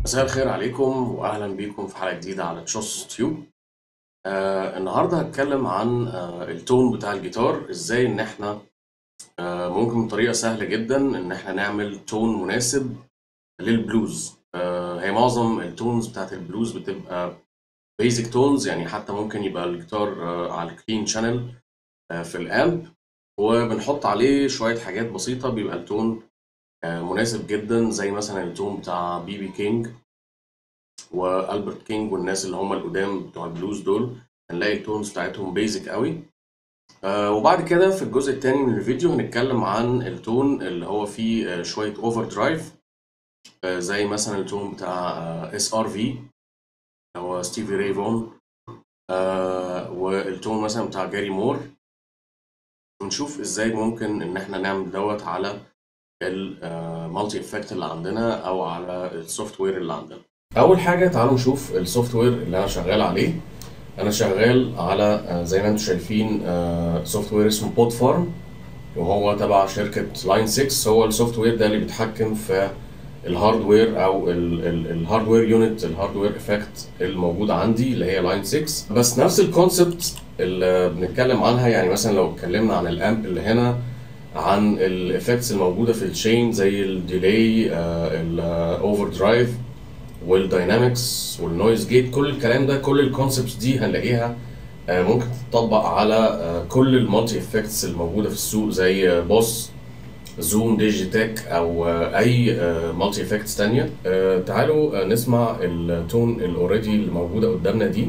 مساء الخير عليكم واهلا بيكم في حلقه جديده على تشوس تيوب آه النهارده هتكلم عن آه التون بتاع الجيتار ازاي ان احنا آه ممكن بطريقه سهله جدا ان احنا نعمل تون مناسب للبلوز آه هي معظم التونز بتاعت البلوز بتبقى بيزك تونز يعني حتى ممكن يبقى الجيتار آه على الكلين شانل آه في الامب وبنحط عليه شويه حاجات بسيطه بيبقى التون آه مناسب جدا زي مثلا التون بتاع بي بي كينج والبرت كينج والناس اللي هم القدام بتوع البلوز دول هنلاقي التونز بتاعتهم بيزك قوي آه وبعد كده في الجزء الثاني من الفيديو هنتكلم عن التون اللي هو فيه آه شويه اوفر درايف آه زي مثلا التون بتاع اس ار في هو ستيفي راي فون آه والتون مثلا بتاع جاري مور ونشوف ازاي ممكن ان احنا نعمل دوت على المالتي افكت اللي عندنا او على السوفت وير اللي عندنا اول حاجه تعالوا نشوف السوفت وير اللي انا شغال عليه انا شغال على زي ما انتم شايفين سوفت وير اسمه بود فارم وهو تبع شركه لاين 6 هو السوفت وير ده اللي بيتحكم في الهاردوير او الهاردوير يونت الهاردوير افكت الموجود عندي اللي هي لاين 6 بس نفس الكونسبت اللي بنتكلم عنها يعني مثلا لو اتكلمنا عن الامب اللي هنا عن الافكتس الموجوده في التشين زي الديلي الاوفر درايف والداينامكس والنويز جيت كل الكلام ده كل الكونسبتس دي هنلاقيها ممكن تطبق على كل المالتي افكتس الموجوده في السوق زي بوس زوم ديجيتك او اي مالتي افكتس تانية تعالوا نسمع التون الاوريدي اللي موجوده قدامنا دي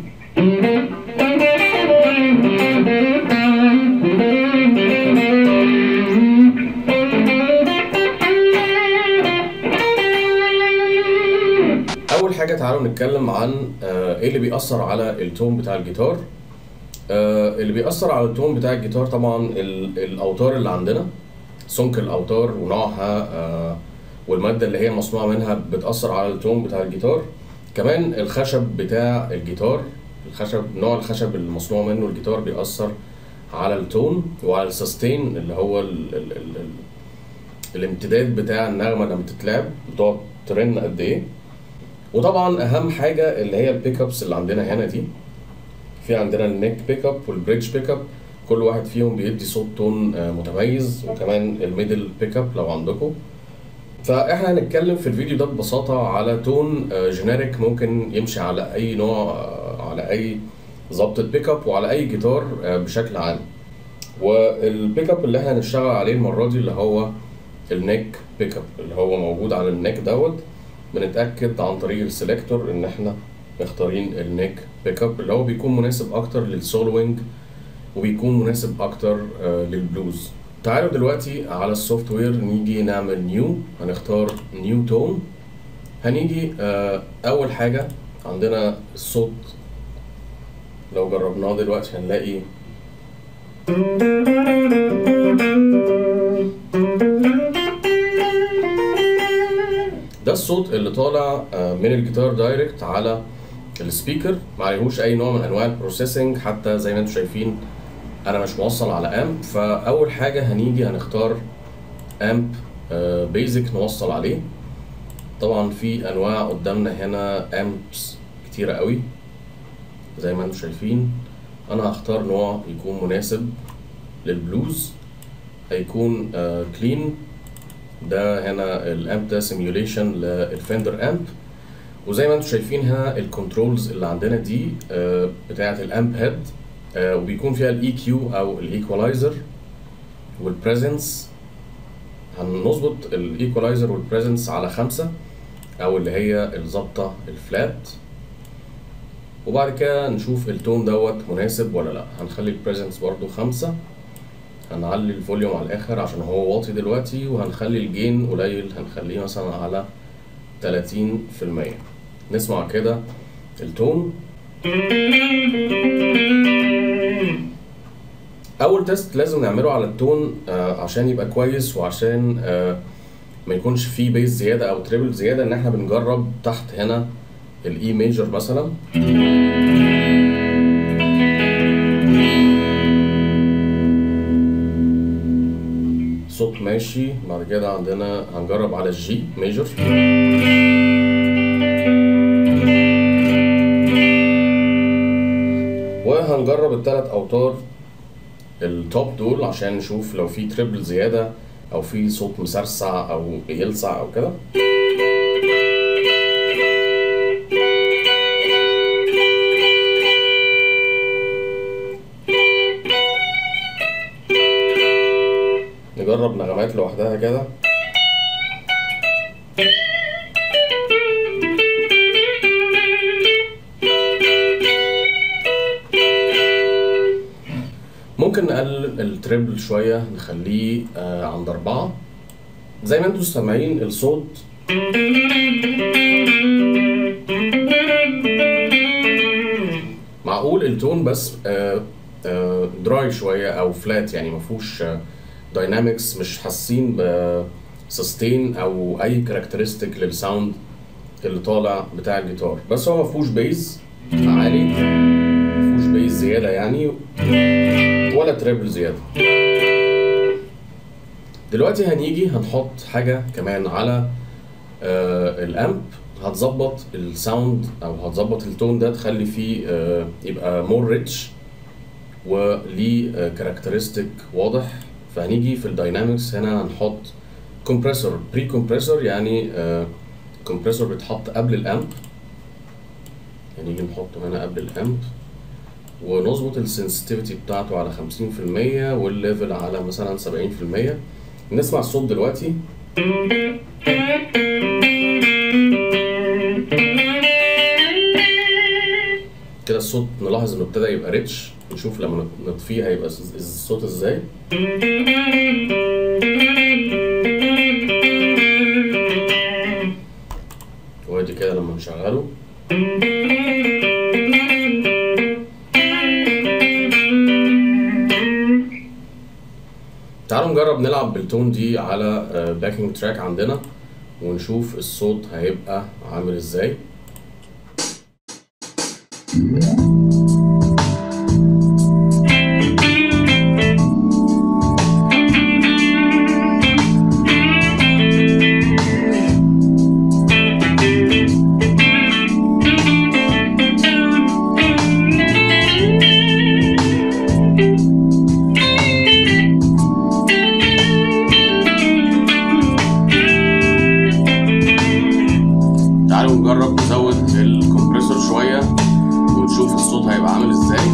اول حاجه تعالوا نتكلم عن ايه اللي بيأثر على التون بتاع الجيتار اللي بيأثر على التون بتاع الجيتار طبعا الاوتار اللي عندنا سمك الاوتار ونوعها والماده اللي هي مصنوعه منها بتأثر على التون بتاع الجيتار كمان الخشب بتاع الجيتار الخشب نوع الخشب اللي مصنوع منه الجيتار بيأثر على التون وعلى السستين اللي هو ال ال ال ال الامتداد بتاع النغمه لما تتلعب بتقعد ترن قد ايه وطبعا اهم حاجه اللي هي البيك ابس اللي عندنا هنا دي في عندنا النيك بيك اب والبريدج بيك اب كل واحد فيهم بيدي صوت تون متميز وكمان الميدل بيك اب لو عندكم فاحنا هنتكلم في الفيديو ده ببساطه على تون جينيريك ممكن يمشي على اي نوع على اي ظبطه بيك اب وعلى اي جيتار بشكل عام والبيك اب اللي احنا هنشتغل عليه المره دي اللي هو النيك بيك اب اللي هو موجود على النيك دوت بنتاكد عن طريق السلكتور ان احنا مختارين النيك بيك اب اللي هو بيكون مناسب اكتر للسولوينج وبيكون مناسب اكتر للبلوز تعالوا دلوقتي على السوفت وير نيجي نعمل نيو هنختار نيو تون هنيجي اول حاجه عندنا الصوت لو جربناه دلوقتي هنلاقي ده الصوت اللي طالع من الجيتار دايركت على السبيكر ما عليهوش اي نوع من انواع البروسيسنج حتى زي ما انتم شايفين انا مش موصل على امب فاول حاجه هنيجي هنختار امب بيزك نوصل عليه طبعا في انواع قدامنا هنا امبس كتيره قوي زي ما انتم شايفين انا هختار نوع يكون مناسب للبلوز هيكون كلين ده هنا الامب ده سيميوليشن للفندر امب وزي ما انتم شايفين هنا الكنترولز اللي عندنا دي بتاعه الامب هيد وبيكون فيها الاي كيو او الايكولايزر والبريزنس هنظبط الايكولايزر والبريزنس على خمسة او اللي هي الظبطه الفلات وبعد كده نشوف التون دوت مناسب ولا لا هنخلي البريزنس برضو خمسة هنعلي الفوليوم على الاخر عشان هو واطي دلوقتي وهنخلي الجين قليل هنخليه مثلا على تلاتين في المية نسمع كده التون اول تيست لازم نعمله على التون آه عشان يبقى كويس وعشان آه ما يكونش فيه بيز زياده او تريبل زياده ان احنا بنجرب تحت هنا الاي ميجر مثلا صوت ماشي بعد كده عندنا هنجرب على الجي ميجر وهنجرب الثلاث اوتار التوب دول عشان نشوف لو في تريبل زياده او في صوت مسرسع او يلسع او كده نجرب نغمات لوحدها كده ممكن نقلل التريبل شوية نخليه آه عند أربعة زي ما انتوا سامعين الصوت معقول التون بس آه آه دراي شوية أو فلات يعني مفهوش آه داينامكس مش حاسين بسستين أو أي كاركترستيك للساوند اللي طالع بتاع الجيتار بس هو مفهوش بيز عالي مفهوش بيز زيادة يعني ولا تريبل زيادة دلوقتي هنيجي هنحط حاجة كمان على آه الامب هتظبط الساوند او هتظبط التون ده تخلي فيه آه يبقى مور ريتش وليه آه كاركترستيك واضح فهنيجي في الداينامكس هنا هنحط كومبريسور بري كومبريسور يعني آه كومبريسور بيتحط قبل الامب هنيجي نحطه هنا قبل الامب ونظبط السنسيتيفيتي بتاعته على 50% والليفل على مثلا 70% نسمع الصوت دلوقتي كده الصوت نلاحظ انه ابتدى يبقى ريتش نشوف لما نطفيه هيبقى الصوت ازاي وادي كده لما نشغله تعالوا نجرب نلعب بالتون دي على باكينج تراك عندنا ونشوف الصوت هيبقى عامل ازاي تعالوا نجرب نزود الكمبريسور شوية ونشوف الصوت هيبقى عامل ازاي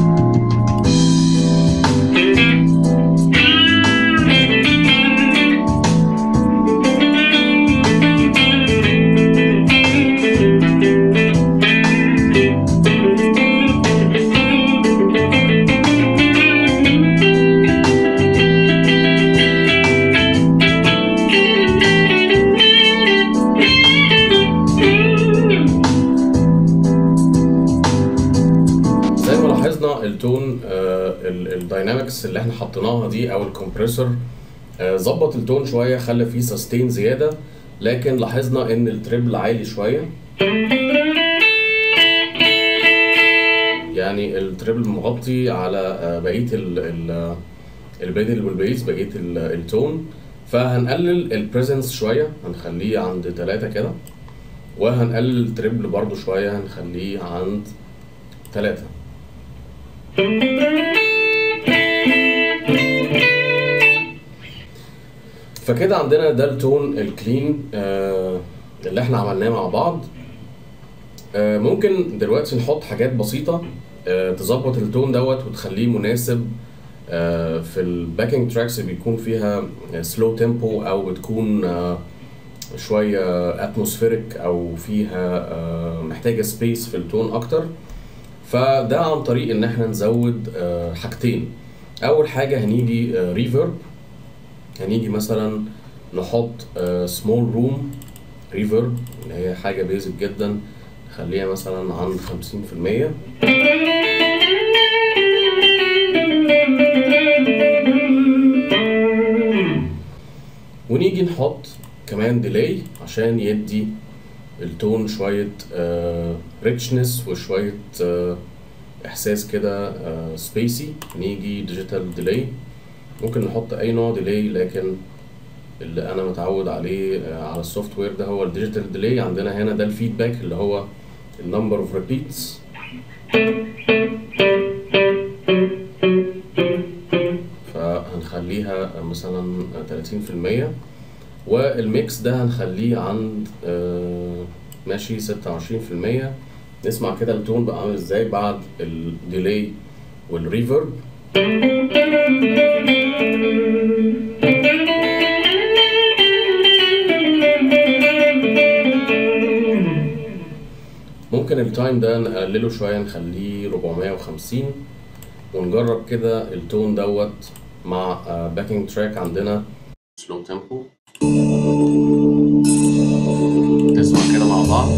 زي ما لاحظنا التون الداينامكس اللي احنا حطيناها دي او الكمبريسور آه، ظبط التون شويه خلى فيه سستين زياده لكن لاحظنا ان التريبل عالي شويه يعني التريبل مغطي على آه، بقيه ال ال البيدل والبيز بقيه ال- التون فهنقلل البريزنس شويه هنخليه عند ثلاثة كده وهنقلل التريبل برضو شويه هنخليه عند ثلاثة فكده عندنا ده التون الكلين آه اللي احنا عملناه مع بعض آه ممكن دلوقتي نحط حاجات بسيطة آه تظبط التون دوت وتخليه مناسب آه في الباكينج تراكس اللي بيكون فيها سلو تيمبو او بتكون آه شوية اتموسفيريك او فيها آه محتاجة سبيس في التون اكتر فده عن طريق ان احنا نزود آه، حاجتين اول حاجه هنيجي ريفرب هنيجي مثلا نحط سمول روم ريفرب اللي هي حاجه بيزك جدا نخليها مثلا عند 50% ونيجي نحط كمان ديلي عشان يدي التون شوية ريتشنس وشوية آه، إحساس كده سبيسي نيجي ديجيتال ديلي ممكن نحط أي نوع ديلي لكن اللي أنا متعود عليه آه، على السوفت وير ده هو الديجيتال ديلي عندنا هنا ده الفيدباك اللي هو النمبر اوف ريبيتس على مثلا 30% والميكس ده هنخليه عند آه، ماشي 26% نسمع كده التون بقى عامل ازاي بعد الديلي والريفرب ممكن التايم ده نقلله شوية نخليه 450 ونجرب كده التون دوت مع باكينج تراك عندنا سلو تيمبو نسمع كده مع بعض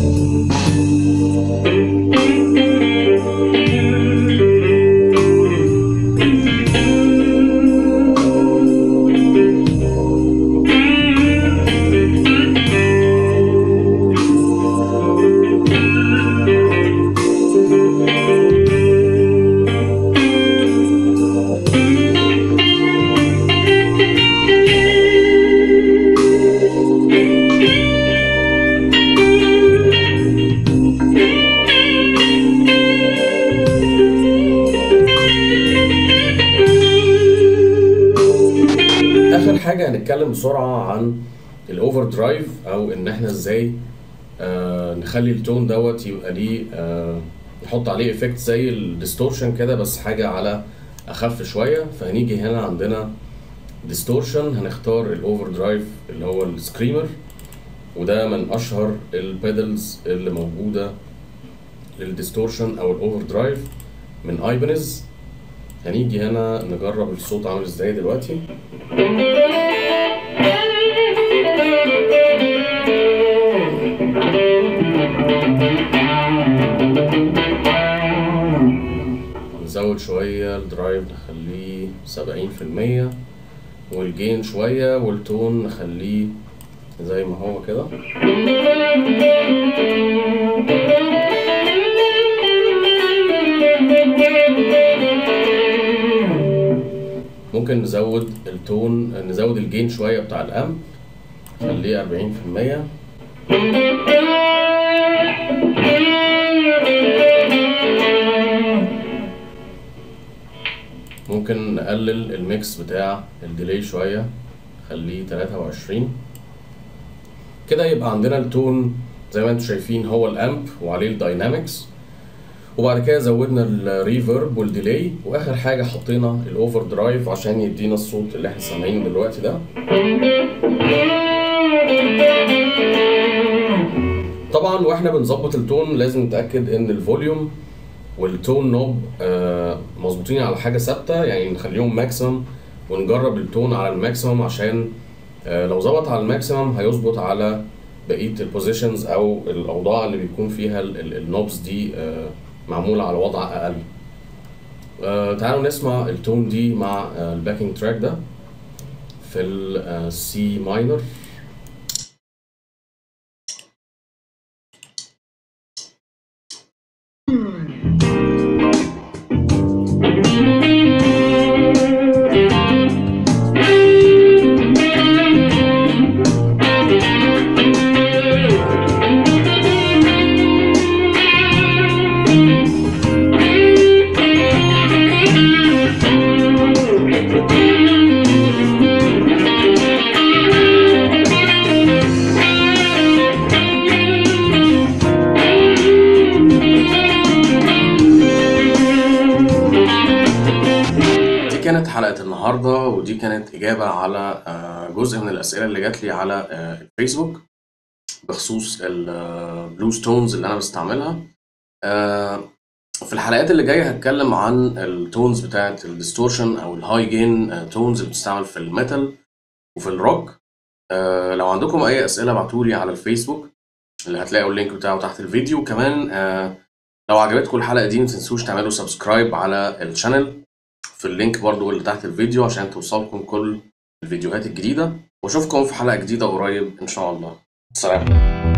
اخر حاجه هنتكلم بسرعه عن الاوفر درايف او ان احنا ازاي آه نخلي التون دوت يبقى ليه آه نحط عليه افكت زي الديستورشن كده بس حاجه على اخف شويه فهنيجي هنا عندنا ديستورشن هنختار الاوفر درايف اللي هو السكريمر وده من اشهر البيدلز اللي موجوده للديستورشن او الاوفر درايف من ايبنز هنيجي هنا نجرب الصوت عامل ازاي دلوقتي نزود شوية الدرايف نخليه سبعين في المية والجين شوية والتون نخليه زي ما هو كده ممكن نزود التون نزود الجين شوية بتاع الأمب نخليه أربعين في المية ممكن نقلل الميكس بتاع الديلي شوية نخليه تلاتة وعشرين كده يبقى عندنا التون زي ما انتم شايفين هو الامب وعليه الداينامكس وبعد كده زودنا الريفرب والديلي واخر حاجه حطينا الاوفر درايف عشان يدينا الصوت اللي احنا سامعينه دلوقتي ده طبعا واحنا بنظبط التون لازم نتاكد ان الفوليوم والتون نوب آه، مظبوطين على حاجه ثابته يعني نخليهم ماكسيمم ونجرب التون على الماكسيمم عشان آه، لو ظبط على الماكسيمم هيظبط على بقيه البوزيشنز او الاوضاع اللي بيكون فيها النوبز دي آه، معموله على وضع اقل آه، تعالوا نسمع التون دي مع آه، الباكينج تراك ده في السي ماينر دي كانت حلقة النهاردة ودي كانت إجابة على آه، جزء من الأسئلة اللي جات لي على آه، الفيسبوك بخصوص البلو ستونز اللي أنا بستعملها آه، في الحلقات اللي جاية هتكلم عن التونز بتاعة الديستورشن أو الهاي جين تونز اللي بتستعمل في الميتال وفي الروك آه، لو عندكم أي أسئلة ابعتولي على الفيسبوك اللي هتلاقوا اللينك بتاعه تحت الفيديو كمان آه، لو عجبتكم الحلقة دي متنسوش تعملوا سبسكرايب على الشانل في اللينك برضو اللي تحت الفيديو عشان توصلكم كل الفيديوهات الجديدة واشوفكم في حلقة جديدة قريب ان شاء الله سلام